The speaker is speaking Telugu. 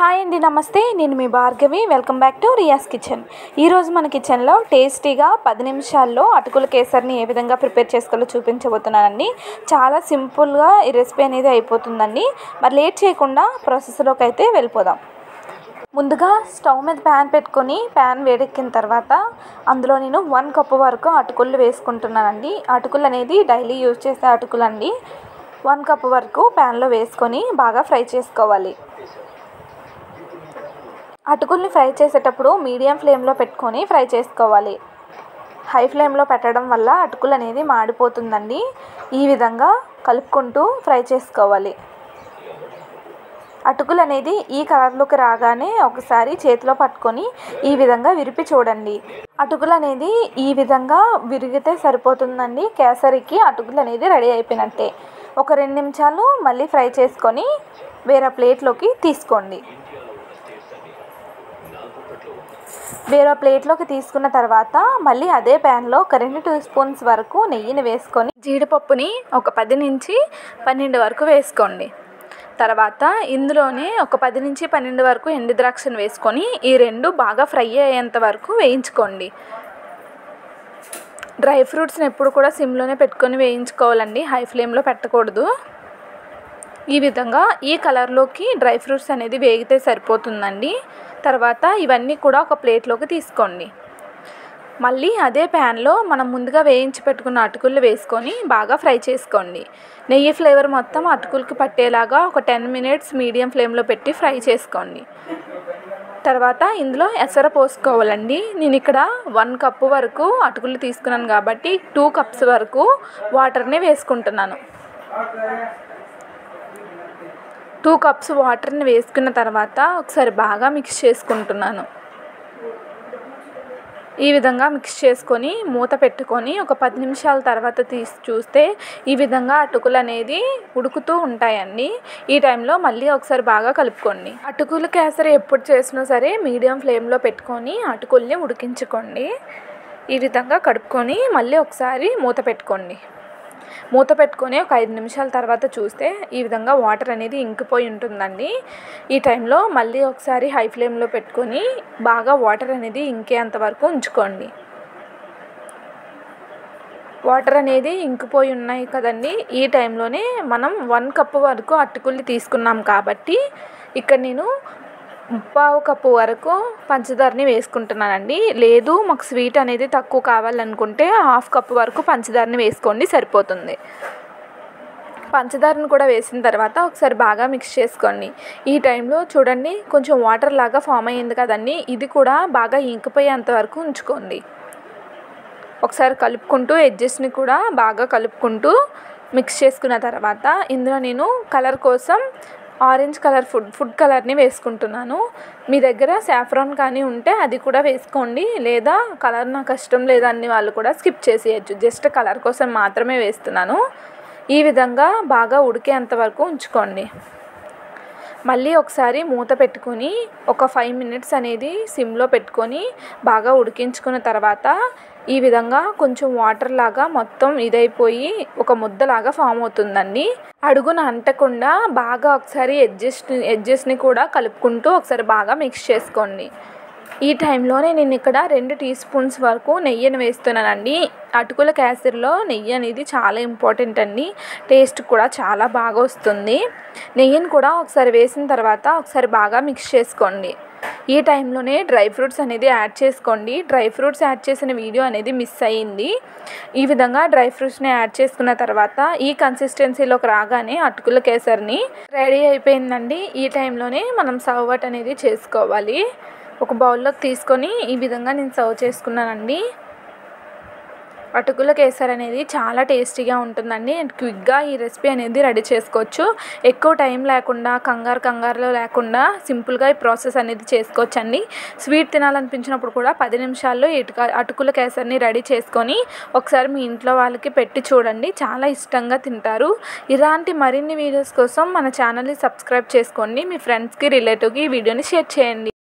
హాయ్ అండి నమస్తే నేను మీ Bhargavi welcome back to Ria's kitchen ఈరోజు మన కిచెన్లో టేస్టీగా పది నిమిషాల్లో అటుకుల కేసరిని ఏ విధంగా ప్రిపేర్ చేసుకోవాలో చూపించబోతున్నానండి చాలా సింపుల్గా ఈ రెసిపీ అనేది అయిపోతుందండి మరి లేట్ చేయకుండా ప్రాసెస్లోకి అయితే వెళ్ళిపోదాం ముందుగా స్టవ్ మీద ప్యాన్ పెట్టుకొని ప్యాన్ వేడెక్కిన తర్వాత అందులో నేను వన్ కప్పు వరకు అటుకులు వేసుకుంటున్నానండి అటుకులు అనేది డైలీ యూజ్ చేసే అటుకులు అండి వన్ కప్పు వరకు ప్యాన్లో వేసుకొని బాగా ఫ్రై చేసుకోవాలి అటుకుల్ని ఫ్రై చేసేటప్పుడు మీడియం ఫ్లేమ్లో పెట్టుకొని ఫ్రై చేసుకోవాలి హై ఫ్లేమ్లో పెట్టడం వల్ల అటుకులు అనేది మాడిపోతుందండి ఈ విధంగా కలుపుకుంటూ ఫ్రై చేసుకోవాలి అటుకులు అనేది ఈ కలర్లోకి రాగానే ఒకసారి చేతిలో పట్టుకొని ఈ విధంగా విరిపి చూడండి అటుకులు అనేది ఈ విధంగా విరిగితే సరిపోతుందండి కేసరికి అటుకులు అనేది రెడీ అయిపోయినట్టే ఒక రెండు నిమిషాలు మళ్ళీ ఫ్రై చేసుకొని వేరే ప్లేట్లోకి తీసుకోండి వేరే ప్లేట్లోకి తీసుకున్న తర్వాత మళ్ళీ అదే ప్యాన్లో ఒక రెండు టూ స్పూన్స్ వరకు నెయ్యిని వేసుకొని జీడిపప్పుని ఒక పది నుంచి పన్నెండు వరకు వేసుకోండి తర్వాత ఇందులోనే ఒక పది నుంచి పన్నెండు వరకు ఎండు ద్రాక్షను వేసుకొని ఈ రెండు బాగా ఫ్రై అయ్యేంత వరకు వేయించుకోండి డ్రై ఫ్రూట్స్ని ఎప్పుడు కూడా సిమ్లోనే పెట్టుకొని వేయించుకోవాలండి హై ఫ్లేమ్లో పెట్టకూడదు ఈ విధంగా ఈ కలర్లోకి డ్రై ఫ్రూట్స్ అనేది వేగితే సరిపోతుందండి తర్వాత ఇవన్నీ కూడా ఒక ప్లేట్లోకి తీసుకోండి మళ్ళీ అదే ప్యాన్లో మనం ముందుగా వేయించి పెట్టుకున్న అటుకులు వేసుకొని బాగా ఫ్రై చేసుకోండి నెయ్యి ఫ్లేవర్ మొత్తం అటుకులకి పట్టేలాగా ఒక టెన్ మినిట్స్ మీడియం ఫ్లేమ్లో పెట్టి ఫ్రై చేసుకోండి తర్వాత ఇందులో ఎసర పోసుకోవాలండి నేను ఇక్కడ వన్ కప్పు వరకు అటుకులు తీసుకున్నాను కాబట్టి టూ కప్స్ వరకు వాటర్ని వేసుకుంటున్నాను టూ కప్స్ వాటర్ని వేసుకున్న తర్వాత ఒకసారి బాగా మిక్స్ చేసుకుంటున్నాను ఈ విధంగా మిక్స్ చేసుకొని మూత పెట్టుకొని ఒక పది నిమిషాల తర్వాత తీసి చూస్తే ఈ విధంగా అటుకులు అనేది ఉడుకుతూ ఉంటాయండి ఈ టైంలో మళ్ళీ ఒకసారి బాగా కలుపుకోండి అటుకులు కేసరి ఎప్పుడు చేసినా సరే మీడియం ఫ్లేమ్లో పెట్టుకొని అటుకుల్ని ఉడికించుకోండి ఈ విధంగా కడుపుకొని మళ్ళీ ఒకసారి మూత పెట్టుకోండి మూత పెట్టుకొని ఒక ఐదు నిమిషాల తర్వాత చూస్తే ఈ విధంగా వాటర్ అనేది ఇంకిపోయి ఉంటుందండి ఈ టైంలో మళ్ళీ ఒకసారి హై ఫ్లేమ్లో పెట్టుకొని బాగా వాటర్ అనేది ఇంకేంత వరకు ఉంచుకోండి వాటర్ అనేది ఇంకిపోయి ఉన్నాయి కదండి ఈ టైంలోనే మనం వన్ కప్పు వరకు అట్టుకుల్ని తీసుకున్నాం కాబట్టి ఇక్కడ నేను పావు కప్పు వరకు పంచదారని వేసుకుంటున్నానండి లేదు మాకు స్వీట్ అనేది తక్కువ కావాలనుకుంటే హాఫ్ కప్పు వరకు పంచదారని వేసుకోండి సరిపోతుంది పంచదారను కూడా వేసిన తర్వాత ఒకసారి బాగా మిక్స్ చేసుకోండి ఈ టైంలో చూడండి కొంచెం వాటర్ లాగా ఫామ్ అయ్యింది కదండి ఇది కూడా బాగా ఇంకిపోయేంత వరకు ఉంచుకోండి ఒకసారి కలుపుకుంటూ ఎడ్జెస్ని కూడా బాగా కలుపుకుంటూ మిక్స్ చేసుకున్న తర్వాత ఇందులో నేను కలర్ కోసం ఆరెంజ్ కలర్ ఫుడ్ ఫుడ్ కలర్ని వేసుకుంటున్నాను మీ దగ్గర సాఫ్రాన్ కానీ ఉంటే అది కూడా వేసుకోండి లేదా కలర్ నాకు ఇష్టం లేదని వాళ్ళు కూడా స్కిప్ చేసేయచ్చు జస్ట్ కలర్ కోసం మాత్రమే వేస్తున్నాను ఈ విధంగా బాగా ఉడికేంత వరకు ఉంచుకోండి మళ్ళీ ఒకసారి మూత పెట్టుకొని ఒక ఫైవ్ మినిట్స్ అనేది సిమ్లో పెట్టుకొని బాగా ఉడికించుకున్న తర్వాత ఈ విధంగా కొంచెం వాటర్ లాగా మొత్తం ఇదైపోయి ఒక ముద్దలాగా ఫామ్ అవుతుందండి అడుగున అంటకుండా బాగా ఒకసారి ఎడ్జెస్ ఎడ్జెస్ని కూడా కలుపుకుంటూ ఒకసారి బాగా మిక్స్ చేసుకోండి ఈ టైంలోనే నేను ఇక్కడ రెండు టీ స్పూన్స్ వరకు నెయ్యిని వేస్తున్నానండి అటుకుల కేసరిలో నెయ్యి అనేది చాలా ఇంపార్టెంట్ అండి టేస్ట్ కూడా చాలా బాగా వస్తుంది నెయ్యిని కూడా ఒకసారి వేసిన తర్వాత ఒకసారి బాగా మిక్స్ చేసుకోండి ఈ టైంలోనే డ్రై ఫ్రూట్స్ అనేది యాడ్ చేసుకోండి డ్రై ఫ్రూట్స్ యాడ్ చేసిన వీడియో అనేది మిస్ అయ్యింది ఈ విధంగా డ్రై ఫ్రూట్స్ని యాడ్ చేసుకున్న తర్వాత ఈ కన్సిస్టెన్సీలోకి రాగానే అటుకుల కేసరిని రెడీ అయిపోయిందండి ఈ టైంలోనే మనం సర్వట్ అనేది చేసుకోవాలి ఒక బౌల్లోకి తీసుకొని ఈ విధంగా నేను సర్వ్ చేసుకున్నానండి అటుకుల కేసరి అనేది చాలా టేస్టీగా ఉంటుందండి అండ్ క్విక్గా ఈ రెసిపీ అనేది రెడీ చేసుకోవచ్చు ఎక్కువ టైం లేకుండా కంగారు కంగారులో లేకుండా సింపుల్గా ఈ ప్రాసెస్ అనేది చేసుకోవచ్చండి స్వీట్ తినాలనిపించినప్పుడు కూడా పది నిమిషాల్లో ఇటుక అటుకుల కేసరిని రెడీ చేసుకొని ఒకసారి మీ ఇంట్లో వాళ్ళకి పెట్టి చూడండి చాలా ఇష్టంగా తింటారు ఇలాంటి మరిన్ని వీడియోస్ కోసం మన ఛానల్ని సబ్స్క్రైబ్ చేసుకోండి మీ ఫ్రెండ్స్కి రిలేటివ్కి ఈ వీడియోని షేర్ చేయండి